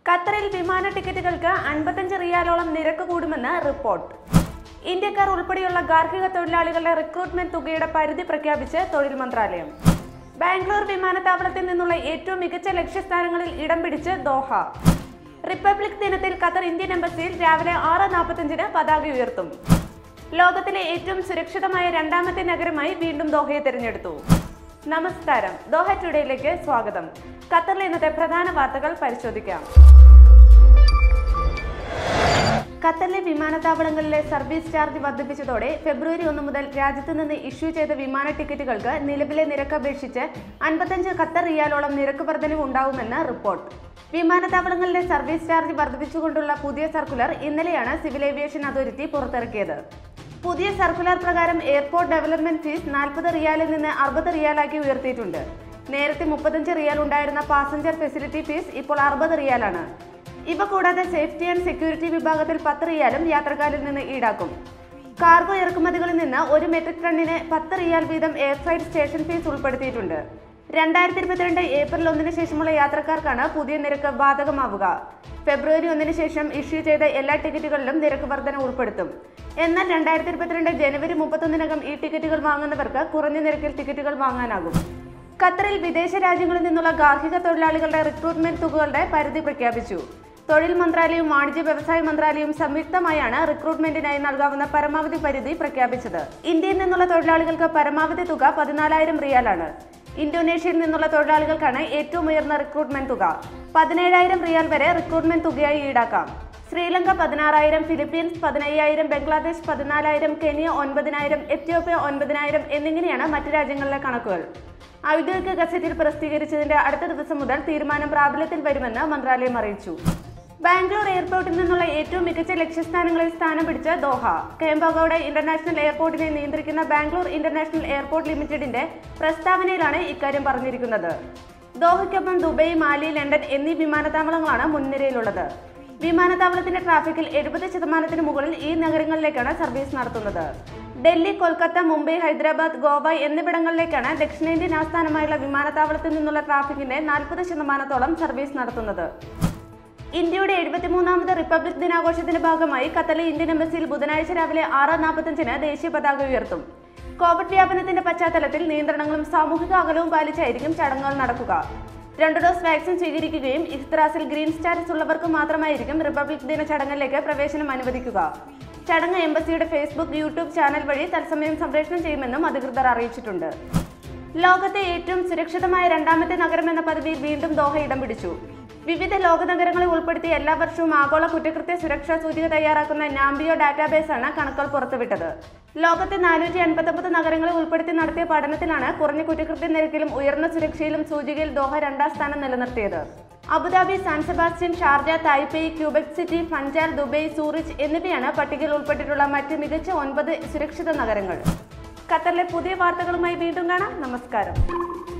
ഖത്തറിൽ വിമാന ടിക്കറ്റുകൾക്ക് അൻപത്തഞ്ച് റിയാലോളം നിരക്ക് കൂടുമെന്ന് റിപ്പോർട്ട് ഇന്ത്യക്കാർ ഉൾപ്പെടെയുള്ള ഗാർഹിക തൊഴിലാളികളുടെ റിക്രൂട്ട്മെന്റ് തുകയുടെ പരിധി പ്രഖ്യാപിച്ച് തൊഴിൽ മന്ത്രാലയം ബാംഗ്ലൂർ വിമാനത്താവളത്തിൽ നിന്നുള്ള ഏറ്റവും മികച്ച ലക്ഷ്യസ്ഥാനങ്ങളിൽ ഇടം പിടിച്ച് ദോഹ റിപ്പബ്ലിക് ദിനത്തിൽ ഖത്തർ ഇന്ത്യൻ എംബസിയിൽ രാവിലെ ആറ് നാൽപ്പത്തഞ്ചിന് പതാക ഉയർത്തും ലോകത്തിലെ ഏറ്റവും സുരക്ഷിതമായ രണ്ടാമത്തെ നഗരമായി വീണ്ടും ദോഹയെ തിരഞ്ഞെടുത്തു നമസ്കാരം ദോഹ ടുഡേയിലേക്ക് സ്വാഗതം ഖത്തറിലെ ഇന്നത്തെ പ്രധാന വാർത്തകൾ പരിശോധിക്കാം ഖത്തറിലെ വിമാനത്താവളങ്ങളിലെ സർവീസ് ചാർജ് വർദ്ധിപ്പിച്ചതോടെ ഫെബ്രുവരി ഒന്ന് മുതൽ രാജ്യത്ത് നിന്ന് ഇഷ്യൂ ചെയ്ത വിമാന ടിക്കറ്റുകൾക്ക് നിലവിലെ നിരക്ക് അപേക്ഷിച്ച് അൻപത്തഞ്ച് ഖത്തർ റിയാലോളം നിരക്ക് വർധനവ് ഉണ്ടാവുമെന്ന് റിപ്പോർട്ട് വിമാനത്താവളങ്ങളിലെ സർവീസ് ചാർജ് വർദ്ധിപ്പിച്ചുകൊണ്ടുള്ള പുതിയ സർക്കുലർ ഇന്നലെയാണ് സിവിൽ ഏവിയേഷൻ അതോറിറ്റി പുറത്തിറക്കിയത് പുതിയ സർക്കുലർ പ്രകാരം എയർപോർട്ട് ഡെവലപ്മെന്റ് ഫീസ് നാൽപ്പത് റിയാലിൽ നിന്ന് അറുപത് റിയാലാക്കി ഉയർത്തിയിട്ടുണ്ട് നേരത്തെ മുപ്പത്തഞ്ച് റിയാൽ ഉണ്ടായിരുന്ന പാസഞ്ചർ ഫെസിലിറ്റി ഫീസ് ഇപ്പോൾ അറുപത് റിയാലാണ് ഇവ കൂടാതെ സേഫ്റ്റി ആൻഡ് സെക്യൂരിറ്റി വിഭാഗത്തിൽ പത്ത് റിയാലും യാത്രക്കാരിൽ നിന്ന് ഈടാക്കും കാർഗോ ഇറക്കുമതികളിൽ നിന്ന് ഒരു മെട്രിക് ടണ്ണിന് പത്ത് റിയാൽ വീതം എയർ ഫ്രൈറ്റ് സ്റ്റേഷൻ ഫീസ് ഉൾപ്പെടുത്തിയിട്ടുണ്ട് രണ്ടായിരത്തി ഇരുപത്തിരണ്ട് ഏപ്രിൽ ഒന്നിന് ശേഷമുള്ള യാത്രക്കാർക്കാണ് പുതിയ നിരക്ക് ബാധകമാവുക ഫെബ്രുവരി ഒന്നിന് ശേഷം ഇഷ്യൂ ചെയ്ത എല്ലാ ടിക്കറ്റുകളിലും നിരക്ക് വർധന ഉൾപ്പെടുത്തും എന്നാൽ രണ്ടായിരത്തി ഇരുപത്തിരണ്ട് ജനുവരി മുപ്പത്തൊന്നിനകം ഈ ടിക്കറ്റുകൾ വാങ്ങുന്നവർക്ക് കുറഞ്ഞ നിരക്കിൽ ടിക്കറ്റുകൾ വാങ്ങാനാകും ഖത്തറിൽ വിദേശ രാജ്യങ്ങളിൽ നിന്നുള്ള ഗാർഹിക തൊഴിലാളികളുടെ റിക്രൂട്ട്മെന്റ് തുകകളുടെ പരിധി പ്രഖ്യാപിച്ചു തൊഴിൽ മന്ത്രാലയവും വാണിജ്യ വ്യവസായ മന്ത്രാലയവും സംയുക്തമായാണ് റിക്രൂട്ട്മെന്റിനായി നൽകാവുന്ന പരമാവധി പരിധി പ്രഖ്യാപിച്ചത് ഇന്ത്യയിൽ നിന്നുള്ള തൊഴിലാളികൾക്ക് പരമാവധി തുക പതിനാലായിരം റിയാലാണ് ഇന്തോനേഷ്യയിൽ നിന്നുള്ള തൊഴിലാളികൾക്കാണ് ഏറ്റവും ഉയർന്ന റിക്രൂട്ട്മെന്റ് തുക പതിനേഴായിരം റിയാൽ വരെ റിക്രൂട്ട്മെന്റ് തുകയായി ഈടാക്കാം ശ്രീലങ്ക പതിനാറായിരം ഫിലിപ്പീൻസ് പതിനയ്യായിരം ബംഗ്ലാദേശ് പതിനാലായിരം കെനിയ ഒൻപതിനായിരം എത്യോപ്യ ഒൻപതിനായിരം എന്നിങ്ങനെയാണ് മറ്റ് രാജ്യങ്ങളിലെ കണക്കുകൾ ഔദ്യോഗിക ഗസറ്റിൽ പ്രസിദ്ധീകരിച്ചതിന്റെ അടുത്ത ദിവസം മുതൽ തീരുമാനം പ്രാബല്യത്തിൽ വരുമെന്ന് മന്ത്രാലയം അറിയിച്ചു ബാംഗ്ലൂർ എയർപോർട്ടിൽ നിന്നുള്ള ഏറ്റവും മികച്ച ലക്ഷ്യസ്ഥാനങ്ങളിൽ സ്ഥാനം പിടിച്ച ദോഹ കേംബഗൌഡ ഇന്റർനാഷണൽ എയർപോർട്ടിനെ നിയന്ത്രിക്കുന്ന ബാംഗ്ലൂർ ഇന്റർനാഷണൽ എയർപോർട്ട് ലിമിറ്റഡിന്റെ പ്രസ്താവനയിലാണ് ഇക്കാര്യം പറഞ്ഞിരിക്കുന്നത് ദോഹയ്ക്കൊപ്പം ദുബൈ മാലി ലണ്ടൻ എന്നീ വിമാനത്താവളങ്ങളാണ് മുൻനിരയിലുള്ളത് വിമാനത്താവളത്തിന്റെ ട്രാഫിക്കിൽ എഴുപത് ശതമാനത്തിന് മുകളിൽ ഈ നഗരങ്ങളിലേക്കാണ് സർവീസ് നടത്തുന്നത് ഡൽഹി കൊൽക്കത്ത മുംബൈ ഹൈദരാബാദ് ഗോവ എന്നിവിടങ്ങളിലേക്കാണ് ദക്ഷിണേന്ത്യൻ ആസ്ഥാനമായുള്ള വിമാനത്താവളത്തിൽ നിന്നുള്ള ട്രാഫിക്കിന്റെ നാൽപ്പത് ശതമാനത്തോളം സർവീസ് നടത്തുന്നത് ഇന്ത്യയുടെ എഴുപത്തിമൂന്നാമത് റിപ്പബ്ലിക് ദിനാഘോഷത്തിന്റെ ഭാഗമായി ഖത്തറിലെ ഇന്ത്യൻ എംബസിയിൽ ബുധനാഴ്ച രാവിലെ ആറ് നാൽപ്പത്തഞ്ചിന് ദേശീയ പതാക ഉയർത്തും കോവിഡ് വ്യാപനത്തിന്റെ പശ്ചാത്തലത്തിൽ നിയന്ത്രണങ്ങളും സാമൂഹിക അകലവും പാലിച്ചായിരിക്കും ചടങ്ങുകൾ നടക്കുക രണ്ടു ഡോസ് വാക്സിൻ സ്വീകരിക്കുകയും ഇഖ്തറാസിൽ ഗ്രീൻ സ്റ്റാറ്റസ് ഉള്ളവർക്ക് മാത്രമായിരിക്കും റിപ്പബ്ലിക് ദിന ചടങ്ങിലേക്ക് പ്രവേശനം അനുവദിക്കുക ചടങ്ങ് എംബസിയുടെ ഫേസ്ബുക്ക് യൂട്യൂബ് ചാനൽ വഴി തത്സമയം സംപ്രേഷണം ചെയ്യുമെന്നും അധികൃതർ അറിയിച്ചിട്ടുണ്ട് ലോകത്തെ ഏറ്റവും സുരക്ഷിതമായ രണ്ടാമത്തെ നഗരം എന്ന പദവിയിൽ വീണ്ടും ദോഹ ഇടം പിടിച്ചു വിവിധ ലോക നഗരങ്ങളെ ഉൾപ്പെടുത്തി എല്ലാ വർഷവും ആഗോള കുറ്റകൃത്യ സുരക്ഷാ സൂചിക തയ്യാറാക്കുന്ന നാംബിയോ ഡാറ്റാബേസാണ് കണക്കുകൾ പുറത്തുവിട്ടത് ലോകത്തെ നാനൂറ്റി അൻപത്തൊമ്പത് നഗരങ്ങളെ ഉൾപ്പെടുത്തി നടത്തിയ പഠനത്തിലാണ് കുറഞ്ഞ കുറ്റകൃത്യ നിരക്കിലും ഉയർന്ന സുരക്ഷയിലും സൂചികയിൽ ദോഹ രണ്ടാം സ്ഥാനം നിലനിർത്തിയത് Abu Dhabi San Sebastian Sharjah Taipei Quebec city Funchal Dubai Zurich എന്നിവയാണ് പട്ടികയിൽ ഉൾപ്പെട്ടിട്ടുള്ള മറ്റ് മികച്ച ഒൻപത് സുരക്ഷിത നഗരങ്ങൾ ഖത്തറിലെ പുതിയ വാർത്തകളുമായി വീണ്ടും കാണാം നമസ്കാരം